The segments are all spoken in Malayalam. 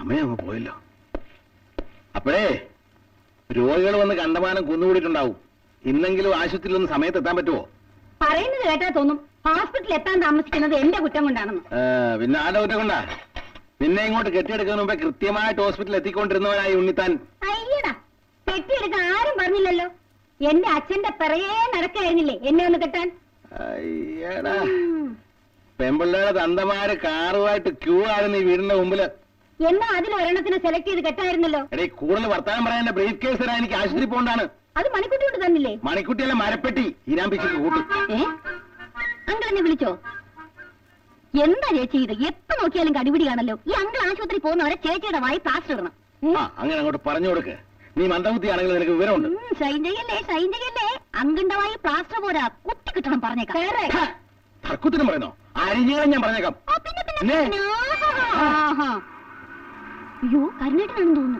സമയം അങ്ങ് പോയല്ലോ അപ്പോഴേ രോഗികൾ വന്ന് കണ്ടമാനം കുന്നുകൂടിയിട്ടുണ്ടാവും ഇന്നെങ്കിലും ആശുപത്രിയിൽ ഒന്ന് സമയത്ത് എത്താൻ പറ്റുമോ പറയുന്നത് കേട്ടാ തോന്നും ഹോസ്പിറ്റലിൽ എത്താൻ താമസിക്കുന്നത് എന്റെ കുറ്റം കൊണ്ടാണെന്ന് ഏ, പിന്നെ ആരുടെ കുറ്റം കൊണ്ടാ നിന്നെ ഇങ്ങോട്ട് കെട്ടിയെടുക്കുന്നതിന് മുമ്പേ കൃത്യമായിട്ട് ഹോസ്പിറ്റലിൽ എത്തിക്കൊണ്ടിരുന്നവനായി ഉണ്ണിത്താൻ അയ്യടാ കെട്ടിയെടുക്കാൻ ആരും പറഞ്ഞില്ലല്ലോ എന്റെ അച്ഛന്റെ പിറകേ നടക്കായിരുന്നില്ലേ എന്നെ ഒന്ന് കെട്ടാൻ അയ്യടാ ഉം. പെമ്പിള്ളേരുടെ തന്തമാര് കാറുമായിട്ട് ക്യൂ ആയിരുന്നു ഈ വീടിന്റെ മുമ്പില് എന്നാ അതിൽ ഒരെണ്ണത്തിന് സെലക്ട് ചെയ്ത് കെട്ടായിരുന്നല്ലോ എടേ കൂടുതൽ വർത്താനം പറയാൻ എന്റെ ബ്രീഫ് കേസ് തരാൻ എനിക്ക് ആശുപത്രി പോണ്ടാണ് അത് മണിക്കുട്ടി കൊണ്ട് തന്നില്ലേ മണിക്കുട്ടിയല്ല മരപ്പെട്ടി ഈനാമ്പിച്ചിട്ട് കൂട്ടി ഏ അങ്കിൾ എന്നെ വിളിച്ചോ എന്താ ചേച്ചി ഇത് എപ്പോ നോക്കിയാലും കടിപിടിയാണല്ലോ ഈ അങ്കിൾ ആശുപത്രി പോകുന്നവരെ ചേച്ചിയുടെ വായി പ്ലാസ്റ്റർ ഇടണം ഏ? ആ അങ്ങനെ അങ്ങോട്ട് പറഞ്ഞു കൊടുക്ക് നീ മന്ദബുദ്ധിയാണെങ്കിൽ നിനക്ക് വിവരമുണ്ട് ഉം, ഷൈൻ ചെയ്യല്ലേ ഷൈൻ ചെയ്യല്ലേ അങ്കിന്റെ വായി പ്ലാസ്റ്റർ പോരാ കുത്തി കിട്ടണം പറഞ്ഞേക്കാം ഹ, തർക്കുത്തിനും പറയുന്നോ അരിഞ്ഞുകളെ ഞാൻ പറഞ്ഞേക്കാം ആ, പിന്നെ, പിന്നെ, നെ. പിന്നെ. ആഹാ. അയ്യോ കരുണേട്ടനാണെന്ന് തോന്നുന്നു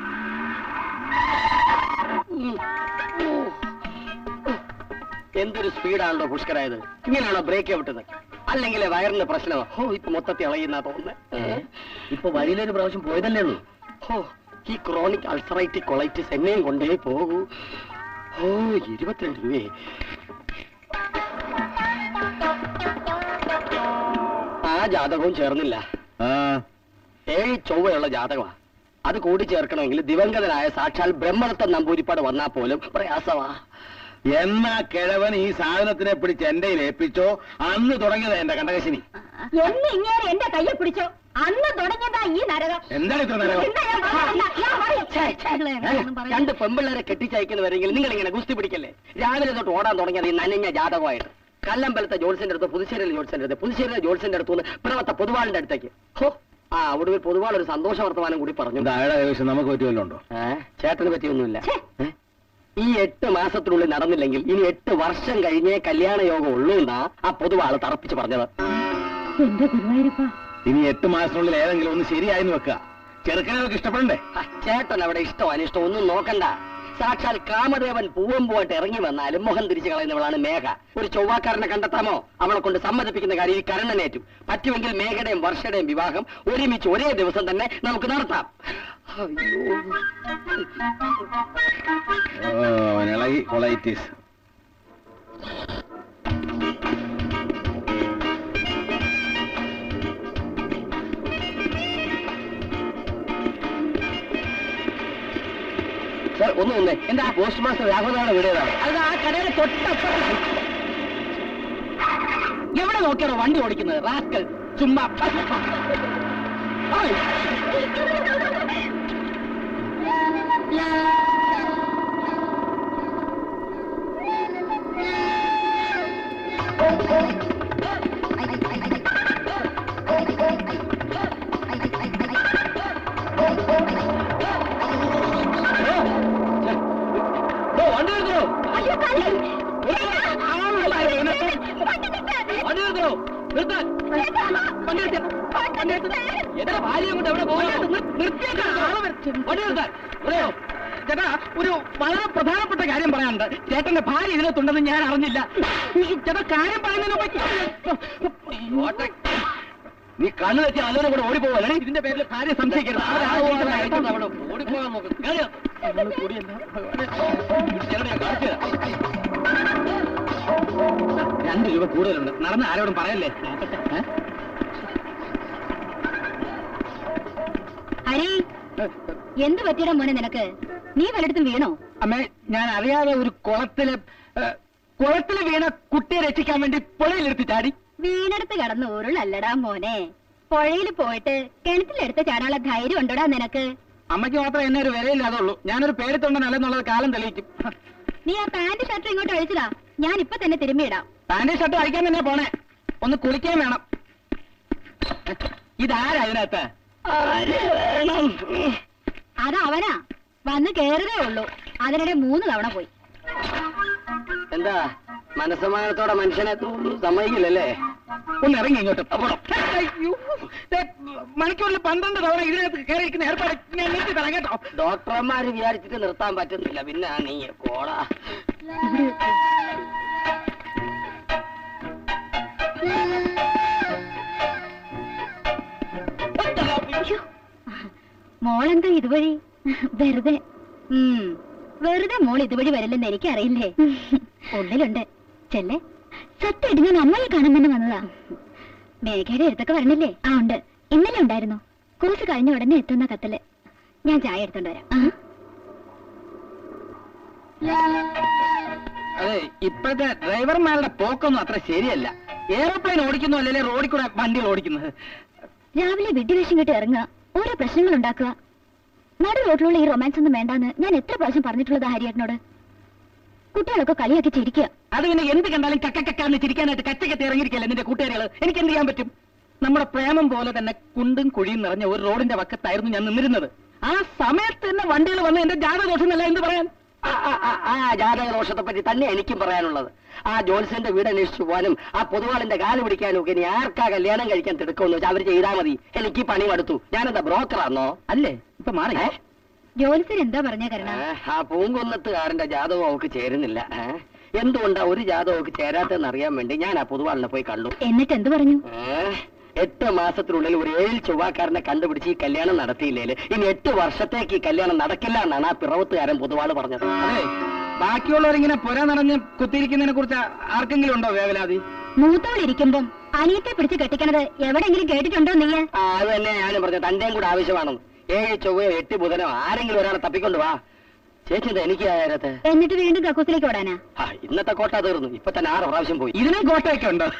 എന്തൊരു സ്പീഡാണല്ലോ പുഷ്കരായത് ഇങ്ങനെയാണോ ബ്രേക്ക് വിട്ടത് അല്ലെങ്കിൽ വയറിന്റെ പ്രശ്നമോ ഹോ ഇപ്പൊ മൊത്തത്തിൽ ഇളയുന്ന തോന്നുന്നത് ഇപ്പൊ വഴിയിലൊരു പ്രാവശ്യം പോയതല്ലേ ഉള്ളൂ ഹോ ഈ ക്രോണിക് അൾസറൈറ്റിക് കൊളൈറ്റിസ് എന്നെയും കൊണ്ടേ പോകൂ ഓ ഇരുപത്തിരണ്ട് രൂപയെ ആ ജാതകവും ചേർന്നില്ല ആ ഏഴ് ചൊവ്വയുള്ള ജാതകമാ അത് കൂടി ചേർക്കണമെങ്കിൽ ദിവംഗതനായ സാക്ഷാൽ ബ്രഹ്മദത്തൻ നമ്പൂരിപ്പാട് വന്നാ പോലും പ്രയാസമാ എന്നാ കിഴവൻ ഈ സാധനത്തിനെ പിടിച്ച് എന്റെ ഏൽപ്പിച്ചോ അന്ന് തുടങ്ങിയത് എന്റെ കണ്ടകശിനി എന്ന് ഇങ്ങനെ എന്റെ കയ്യെ പിടിച്ചോ അന്ന് തുടങ്ങിയതാ ഈ നരകം എന്താണ് ഇത്ര നേരം എന്താ ഞാൻ പറഞ്ഞില്ല, ഞാൻ പറയും. ഛേ, ഛേ. നിങ്ങളെ ഒന്നും പറയില്ല. രണ്ട് പെമ്പിള്ളേരെ കെട്ടിച്ചയക്കുന്നവരെങ്കിൽ നിങ്ങൾ ഇങ്ങനെ ഗുസ്തി പിടിക്കല്ലേ രാവിലെ തൊട്ട് ഓടാൻ തുടങ്ങിയത് ഈ നനഞ്ഞ ജാതകമായിട്ട് കല്ലമ്പലത്തെ ജോത്സ്യന്റെ അടുത്ത് പുതുശ്ശേരിയിലെ ജോത്സ്യന്റെ അടുത്ത് പുതുശ്ശേരിയിലെ ജോത്സ്യന്റെ അടുത്ത് നിന്ന് പിറവത്തെ പൊതുവാളിന്റെ അടുത്തേക്ക് ഹോ ആ ഒടുവിൽ പൊതുവാൾ ഒരു സന്തോഷ വർത്തമാനം കൂടി പറഞ്ഞു എന്താ അയാളുടെ കൈവശം നമുക്ക് പറ്റുമല്ലോ ഉണ്ടോ ഏ, ചേട്ടന് പറ്റിയൊന്നുമില്ല ഛേ. ഏ? ഈ എട്ട് മാസത്തിനുള്ളിൽ നടന്നില്ലെങ്കിൽ ഇനി എട്ട് വർഷം കഴിഞ്ഞേ കല്യാണ യോഗം ഉള്ളൂ എന്നാ ആ പൊതുവാള് തറപ്പിച്ച് പറഞ്ഞത് എന്റെ ഗുരുവായൂരപ്പ ഇനി എട്ട് മാസത്തിനുള്ളിൽ ഏതെങ്കിലും ഒന്ന് ശരിയായെന്ന് വെക്കുക ചെറുക്കനെ നമുക്ക് ഇഷ്ടപ്പെടണ്ടേ ആ, ചേട്ടൻ അവിടെ ഇഷ്ടം അനിഷ്ടം ഒന്നും നോക്കണ്ട സാക്ഷാൽ കാമദേവൻ പൂവമ്പുമായിട്ട് ഇറങ്ങി വന്നാലും മുഖം തിരിച്ചു കളയുന്നവളാണ് മേഘ ഒരു ചൊവ്വാക്കാരനെ കണ്ടെത്താമോ അവളെ കൊണ്ട് സമ്മതിപ്പിക്കുന്ന കാര്യം ഈ കരണനേറ്റു പറ്റുമെങ്കിൽ മേഘയുടെയും വർഷയുടെയും വിവാഹം ഒരുമിച്ച് ഒരേ ദിവസം തന്നെ നമുക്ക് നടത്താം അയ്യോ ഓ ഇളകി കൊളൈറ്റീസ് സാർ ഒന്ന് ഒന്നേ എന്താ പോസ്റ്റ് മാസ്റ്റർ രാഘവനാണ് വീടേതാണ് അത് ആ കടയുടെ തൊട്ടപ്പുറത്ത് എവിടെ നോക്കിയാണോ വണ്ടി ഓടിക്കുന്നത് റാസ്കൽ ചുമ്മാ ആയ്. ഓ, വണ്ടി എടുക്കണോ അയ്യോ, കാലി. വണ്ടി എടുക്കണോ നിർത്താൻ വണ്ടി എടുത്തേ. വണ്ടി എടുത്തേ. എന്റെ ഭാര്യയും കൊണ്ട് എവിടെ പോകുന്നു നിർത്തിയേക്കാം വണ്ടി നിർത്താൻ അറിയോ ചേട്ടാ ഒരു വളരെ പ്രധാനപ്പെട്ട കാര്യം പറയാനുണ്ട് ചേട്ടന്റെ ഭാര്യ ഇതിനകത്തുണ്ടെന്ന് ഞാൻ അറിഞ്ഞില്ല ചേട്ടാ കാര്യം പറയുന്നതിന് നീ കണ്ണു വെച്ച് നല്ലവരെ കൂടെ ഓടിപ്പോവല്ലേ ഇതിന്റെ പേരിൽ ഭാര്യ സംശയിക്കരുത് ഓടിപ്പോകാൻ നോക്കും കേറിയോ? നമ്മള് കൂടിയല്ല. ചേട്ടനെ ഞാൻ കാണിച്ചു തരാം. രണ്ട് രൂപ കൂടുതലുണ്ട് നടന്ന് ആരോടും പറയല്ലേ ഏ? ഹരി എന്ത് പറ്റിയടാ മോനെ നിനക്ക് നീ വല്ലയിടത്തും വീണോ അമ്മേ ഞാൻ അറിയാതെ ഒരു കുളത്തില് ഏ, കുളത്തില് വീണ കുട്ടിയെ രക്ഷിക്കാൻ വേണ്ടി പുഴയിലെടുത്ത് ചാടി വീണെടുത്ത് കിടന്ന് ഉരുളല്ലടാ മോനെ പുഴയിൽ പോയിട്ട് കിണറ്റിലെടുത്ത് ചാടാനുള്ള ധൈര്യം ഉണ്ടോടാ നിനക്ക് അമ്മയ്ക്ക് മാത്രമേ എന്നെ ഒരു വിലയില്ലാതുള്ളൂ ഞാനൊരു പേടിത്തൊണ്ടനല്ലെന്നുള്ളത് കാലം തെളിയിക്കും നീ ആ പാന്റ് ഷർട്ട് ഇങ്ങോട്ട് അഴിച്ചതാ ഞാൻ ഇപ്പൊ തന്നെ തിരുമ്മിയിടാം പാന്റ് ഷർട്ട് അഴിക്കാൻ തന്നെ പോണേ ഒന്ന് കുളിക്കാൻ വേണം ഇതാരാ ഇതിനകത്ത് അത് അവനാ വന്ന് കേറുകേ ഉള്ളൂ അതിനിടെ മൂന്ന് തവണ പോയി എന്താ മനസ്സമാനത്തോടെ മനുഷ്യനെ സമ്മതിക്കില്ലല്ലേ ഒന്ന് ഇറങ്ങി ഇങ്ങോട്ട് മണിക്കൂറിൽ പന്ത്രണ്ട് തവണ ഇതിനകത്ത് കയറിയിരിക്കുന്ന ഏർപ്പാട് ഞാൻ നിർത്തി തരാം കേട്ടോ ഡോക്ടർമാര് വിചാരിച്ചിട്ട് നിർത്താൻ പറ്റുന്നില്ല പിന്നെ നീ കോളാ മോളെന്താ ഇതുവഴി വെറുതെ ഉം, വെറുതെ മോൾ ഇതുവഴി വരില്ലെന്ന് എനിക്കറിയില്ലേ ഉള്ളിലുണ്ട് ചെല്ലേ സത്യമായിട്ട് ഞാൻ അമ്മയെ കാണാൻ തന്നെ വന്നതാ മേഘയുടെ അടുത്തൊക്കെ വരണില്ലേ ആ ഉണ്ട് ഇന്നലെ ഉണ്ടായിരുന്നു കോഴ്സ് കഴിഞ്ഞ ഉടനെ എത്തുന്ന കത്തില് ഞാൻ ചായ എടുത്തോണ്ട് വരാം ആ. അതെ ഇപ്പോഴത്തെ ഡ്രൈവർമാരുടെ പോക്കൊന്നും അത്ര ശരിയല്ല എയർപ്ലെയിൻ ഓടിക്കുന്നു അല്ലല്ലേ റോഡിൽ കൂടെ വണ്ടികൾ ഓടിക്കുന്നത് രാവിലെ വെടിവേഷം കെട്ടി ഇറങ്ങുക ഓരോ പ്രശ്നങ്ങൾ ഉണ്ടാക്കുക നടു റോഡിലുള്ള ഈ റൊമാൻസ് ഒന്നും വേണ്ടാന്ന് ഞാൻ എത്ര പ്രാവശ്യം പറഞ്ഞിട്ടുള്ളത് ഹരിയേട്ടനോട് കുട്ടികളൊക്കെ കളിയാക്കി ചിരിക്കുക അത് പിന്നെ എന്ത് കണ്ടാലും കക്കക്കക്കാന്ന് ചിരിക്കാനായിട്ട് കച്ചക്കത്തി ഇറങ്ങിയിരിക്കല്ലേ നിന്റെ കൂട്ടുകാരികൾ എനിക്ക് എന്ത് ചെയ്യാൻ പറ്റും നമ്മുടെ പ്രേമം പോലെ തന്നെ കുണ്ടും കുഴിയും നിറഞ്ഞ ഒരു റോഡിന്റെ വക്കത്തായിരുന്നു ഞാൻ നിന്നിരുന്നത് ആ സമയത്ത് തന്നെ വണ്ടികൾ വന്ന് എന്റെ ജാതദോഷമല്ല എന്ന് പറയാൻ ആ, ആ, ആ, ആ ജാതക ദോഷത്തെ പറ്റി തന്നെ എനിക്കും പറയാനുള്ളത് ആ ജോത്സ്യന്റെ വീട് അന്വേഷിച്ചു പോകാനും ആ പൊതുവാളിന്റെ കാല് പിടിക്കാനും ഒക്കെ ഇനി ആർക്കാ കല്യാണം കഴിക്കാൻ തിടുക്കുമെന്ന് വെച്ചാൽ അവര് ചെയ്താൽ മതി എനിക്ക് ഈ പണി മടുത്തു ഞാനെന്താ ബ്രോക്കറാന്നോ അല്ലേ ഇപ്പൊ മാറി ഏ? ജോലിസർ എന്താ പറഞ്ഞ കരുണ ഏ, ആ പൂങ്കുന്നത്തുകാരന്റെ ജാതകം അവക്ക് ചേരുന്നില്ല ഏ? എന്തുകൊണ്ടാ ഒരു ജാതകം അവക്ക് ചേരാത്തെന്ന് അറിയാൻ വേണ്ടി ഞാൻ ആ പൊതുവാളിനെ പോയി കണ്ടു എന്നിട്ട് എന്ത് പറഞ്ഞു ഏ, എട്ട് മാസത്തിനുള്ളിൽ ഒരു ഏഴ് ചൊവ്വാക്കാരനെ കണ്ടുപിടിച്ച് ഈ കല്യാണം നടത്തിയില്ലേല് ഇനി എട്ട് വർഷത്തേക്ക് ഈ കല്യാണം നടക്കില്ല എന്നാണ് ആ പിറവത്തുകാരൻ പൊതുവാള് പറഞ്ഞത് അതെ ബാക്കിയുള്ളവരിങ്ങനെ പുര നിറഞ്ഞ് കുത്തിയിരിക്കുന്നതിനെ കുറിച്ച് ആർക്കെങ്കിലും ഉണ്ടോ വേവലാതി മൂത്തവളിരിക്കുമ്പം അനിയത്തെ പിടിച്ച് കെട്ടിക്കണത് എവിടെയെങ്കിലും കേട്ടിട്ടുണ്ടോ നീ ആ അത് തന്നെ ഞാനും പറഞ്ഞു തന്റെയും കൂടെ ആവശ്യമാണെന്ന് ഏഴ് ചൊവ്വയോ എട്ട് ബുധനോ ആരെങ്കിലും ഒരാളെ തപ്പിക്കൊണ്ട് വാ ചേച്ചി എന്താ എനിക്ക് ആയിരത്തെ എന്നിട്ട് വീണ്ടും കക്കൂസിലേക്ക് ഓടാനാ ആ ഇന്നത്തെ കോട്ട തീർന്നു ഇപ്പൊ തന്നെ ആറ് പ്രാവശ്യം പോയി ഇതിനും കോട്ടയൊക്കെ ഉണ്ടോ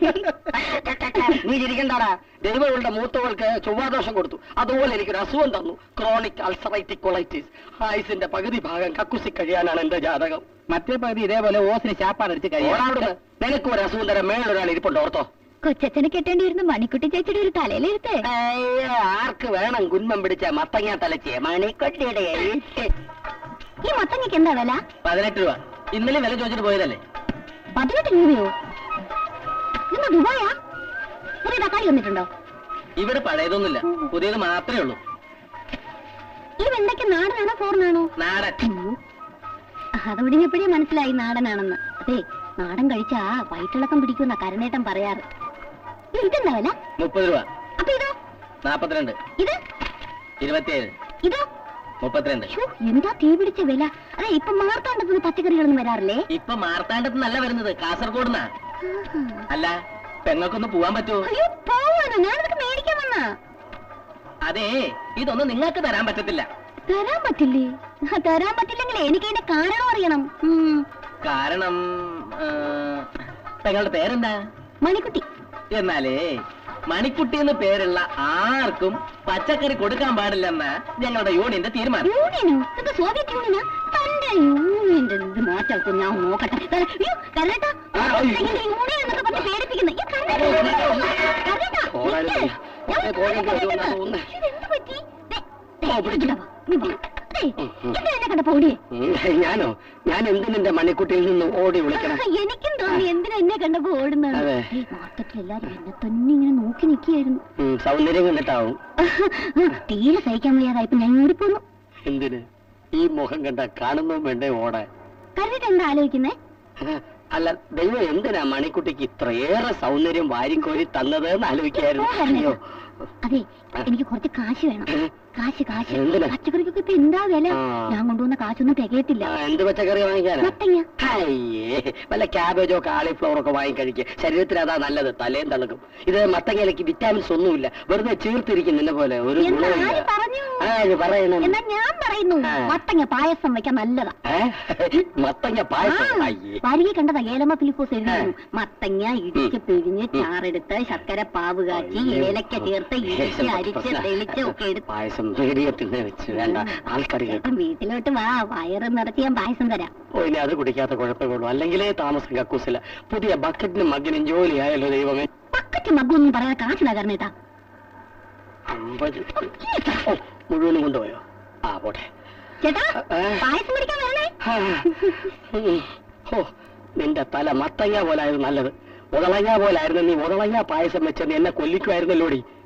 നീ ഇരിക്കണ്ടാടാ ദൈവങ്ങളുടെ മൂത്തവൾക്ക് ചൊവ്വാദോഷം കൊടുത്തു അതുപോലെ എനിക്കൊരു അസുഖം തന്നു ക്രോണിക് അൾസറൈറ്റിക് കൊളൈറ്റിസ് ആയുസിന്റെ പകുതി ഭാഗം കക്കുസി കഴിയാനാണ് എന്റെ ജാതകം മറ്റേ പകുതി ഇതേപോലെ ഓസിന് ചാപ്പാടടിച്ച് കഴിയാം ഓടാവിടുന്ന് നിനക്ക് ഒരു അസുഖം തരാൻ മേളൊരാൾ ഇരിപ്പുണ്ട് ഓർത്തോ കൊച്ചച്ഛനെ കെട്ടേണ്ടി വരുന്ന മണിക്കുട്ടി ചേച്ചിയുടെ ഒരു തലയിലെഴുത്ത് അയ്യോ, ആർക്ക് വേണം കുന്മം പിടിച്ച മത്തങ്ങ തലച്ചിയ മണിക്കൊട്ടിയുടെ എഴുത്ത്. ഈ മത്തങ്ങയ്ക്ക് എന്താ വില പതിനെട്ട് രൂപ ഇന്നലെ വില ചോദിച്ചിട്ട് പോയതല്ലേ പതിനെട്ട് രൂപയോ ഇന്ന് ദുബായാ പുതിയ തക്കാളി വന്നിട്ടുണ്ടോ ഇവിടെ പഴയതൊന്നുമില്ല പുതിയത് മാത്രമേ ഉള്ളൂ ഈ വെണ്ടയ്ക്ക് നാടനാണോ ഫോറിനാണോ നാടൻ അതോടെ എപ്പോഴേ മനസ്സിലായി നാടനാണെന്ന് അതെ നാടൻ കഴിച്ചാ വയറ്റിളക്കം പിടിക്കുന്ന കരുണേട്ടൻ പറയാറ് ഇതെന്താ വില മുപ്പത് രൂപ അപ്പൊ ഇതോ നാപ്പത്തിരണ്ട് ഇത് ഇരുപത്തിയേഴ് ഇതോ മുപ്പത്തിരണ്ട് ശ്ശോ, എന്താ തീ പിടിച്ച വില അതെ ഇപ്പൊ മാർത്താണ്ടത്തുനിന്ന് പച്ചക്കറികളൊന്നും വരാറില്ലേ ഇപ്പൊ മാർത്താണ്ടത്ത് നല്ല വരുന്നത് കാസർഗോഡ്ന്നാ ആഹാ. അല്ല പെങ്ങൾക്കൊന്ന് പോവാൻ പറ്റുമോ അയ്യോ പോവാനോ ഞാനിതൊക്കെ മേടിക്കാൻ വന്നാ അതെ ഇതൊന്നും നിങ്ങൾക്ക് തരാൻ പറ്റത്തില്ല തരാൻ പറ്റില്ലേ ആ, തരാൻ പറ്റില്ലെങ്കിൽ എനിക്ക് ഇതിന്റെ കാരണം അറിയണം ഉം. കാരണം ആ, പെങ്ങളുടെ പേരെന്താ മണിക്കുട്ടി എന്നാലേ മണിക്കുട്ടി എന്ന് പേരുള്ള ആർക്കും പച്ചക്കറി കൊടുക്കാൻ പാടില്ലെന്ന ഞങ്ങളുടെ യൂണിയന്റെ തീരുമാനം യൂണിയനോ ഇത് സോവിയറ്റ് യൂണിയനാ തന്റെ യൂണിയന്റെ ഇത് മാറ്റാക്കും ഞാൻ നോക്കട്ടെ ദേ, അയ്യോ, കരുണേട്ടാ, ആ, അയ്യോ. ഇങ്ങനെ യൂണിയൻ എന്നൊക്കെ പറഞ്ഞ് പേടിപ്പിക്കുന്നു. ഈ കരുണേട്ടാ, കരുണേട്ടാ, ഓടാനും നിൽക്ക്. ഞാൻ ഏ, പോകാൻ കരുണേട്ടാ, കഴിയുമെന്നാ തോന്നുന്നെ. ഇതെന്ത് പറ്റി? ദേ, ദേ, ഓ, പിടിച്ചു. ഇങ്ങോട്ട് വാ, ഇങ്ങ് വാ. ദേ, ഉം, ഉം. എന്താ എന്നെ കണ്ടപ്പോ ഓടിയേ? ഉം, ഞാനോ ഞാൻ എന്തിനെന്റെ മണിക്കുട്ടിയിൽ നിന്ന് ഓടി വിളിക്കണം ആ, എനിക്കും തോന്നി എന്തിനാ എന്നെ കണ്ടപ്പോ ഓടുന്നത് അതെ. മാർക്കറ്റിൽ എല്ലാരും എന്നെ തന്നെ ഇങ്ങനെ നോക്കി നിൽക്കുകയായിരുന്നു ഉം, സൗന്ദര്യം കണ്ടിട്ടാവും തീരെ സഹിക്കാൻ വയ്യാതായപ്പോ ഞാൻ ഓടിപ്പോന്നു എന്തിന് ഈ മുഖം കണ്ട കാണുന്നതും വേണ്ടേ ഓടാൻ കരുതിട്ട് എന്താ ആലോചിക്കുന്നേ അല്ല ദൈവം എന്തിനാ മണിക്കുട്ടിക്ക് ഇത്രയേറെ സൗന്ദര്യം വാരിക്കോരി തന്നത് എന്ന് ആലോചിക്കായിരുന്നു അയ്യോ അതെ എനിക്ക് കുറച്ച് കാശ് വേണം കാശ് കാശ് എന്തിനാ? പച്ചക്കറിക്കൊക്കെ ഇപ്പൊ എന്താ വില ആ. ഞാൻ കൊണ്ടുവന്ന കാശൊന്നും തികയത്തില്ല ആ, എന്ത് പച്ചക്കറി വാങ്ങിക്കാനാ മത്തങ്ങ അയ്യേ വല്ല ക്യാബേജോ കാളിഫ്ലവറോ ഒക്കെ വാങ്ങി കഴിക്കുക ശരീരത്തിന് അതാ നല്ലത് തലയും തണുക്കും ഇത് മത്തങ്ങയിലേക്ക് വിറ്റാമിൻസ് ഒന്നുമില്ല വെറുതെ ചീർത്തിരിക്കും നിന്നെ പോലെ ഒരു എന്ന് ഗുണമില്ല ആര് പറഞ്ഞു ആ ഇത് പറയണം എന്നാ ഞാൻ പറയുന്നു ആ. മത്തങ്ങ പായസം വെക്കാൻ നല്ലതാ ഏ? മത്തങ്ങ പായസം അയ്യേ വരികെ കണ്ടതാ ഏലമ്മ ഫിലിപ്പോസ് എഴുതിയിരുന്നു മത്തങ്ങ ഇടിച്ച് പിഴിഞ്ഞ് ചാറെടുത്ത് ശർക്കര പാവ് കാച്ചി ഏലക്ക ചേർത്ത് ഇടിച്ച് അരിച്ച് തെളിച്ച് ഒക്കെ എടുത്ത് പായസം റേഡിയത്തിൽ വെച്ച് വേണ്ട ആൾക്കാർ കേൾക്കും അപ്പം വീട്ടിലോട്ട് വാ വയറ് നിറച്ച് ഞാൻ പായസം തരാം ഓ ഇനി അത് കുടിക്കാത്ത കുഴപ്പമുള്ളൂ അല്ലെങ്കിലേ താമസം കക്കൂസില്ല പുതിയ ബക്കറ്റിനും മകനും ജോലിയായല്ലോ ദൈവമേ പക്കറ്റ് മഗ്ഗൊന്നും പറയാതെ കാശിലാ കരണേട്ടാ അമ്പത് ഓ മുഴുവനും കൊണ്ടുപോയോ ആ പോട്ടെ ചേട്ടാ ഏ? പായസം കുടിക്കാൻ വരണേ ആ. ഉം. ഓ നിന്റെ തല മത്തങ്ങ പോലായിരുന്നു നല്ലത് ഉടളങ്ങ പോലായിരുന്നു നീ ഉടളങ്ങ പായസം വെച്ചെന്ന് എന്നെ കൊല്ലിക്കുമായിരുന്നല്ലോടി